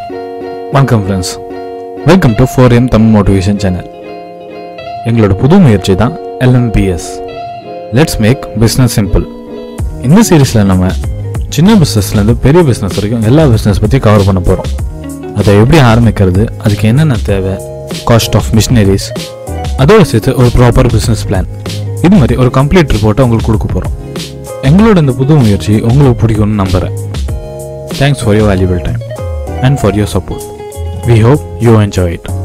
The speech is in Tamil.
வணக்கம் friends welcome to four M Tamil motivation channel எங்களோட புது முயற்சி தான் LMBS let's make business simple இந்த சீரீஸில் நம்ம சின்ன பிஸ்னஸ்லேருந்து பெரிய பிஸ்னஸ் வரைக்கும் எல்லா பிஸ்னஸ் பற்றி கவர் பண்ண போகிறோம் அதை எப்படி ஆரம்பிக்கிறது அதுக்கு என்னென்ன தேவை காஸ்ட் ஆஃப் மிஷினரிஸ் அதோட சேர்த்து ஒரு ப்ராப்பர் பிஸ்னஸ் பிளான் இது மாதிரி ஒரு கம்ப்ளீட் ரிப்போர்ட்டை உங்களுக்கு கொடுக்க போகிறோம் எங்களோட இந்த புது முயற்சி உங்களுக்கு பிடிக்கும்னு நம்புகிறேன் thanks for your valuable time and for your support. We hope you enjoy it.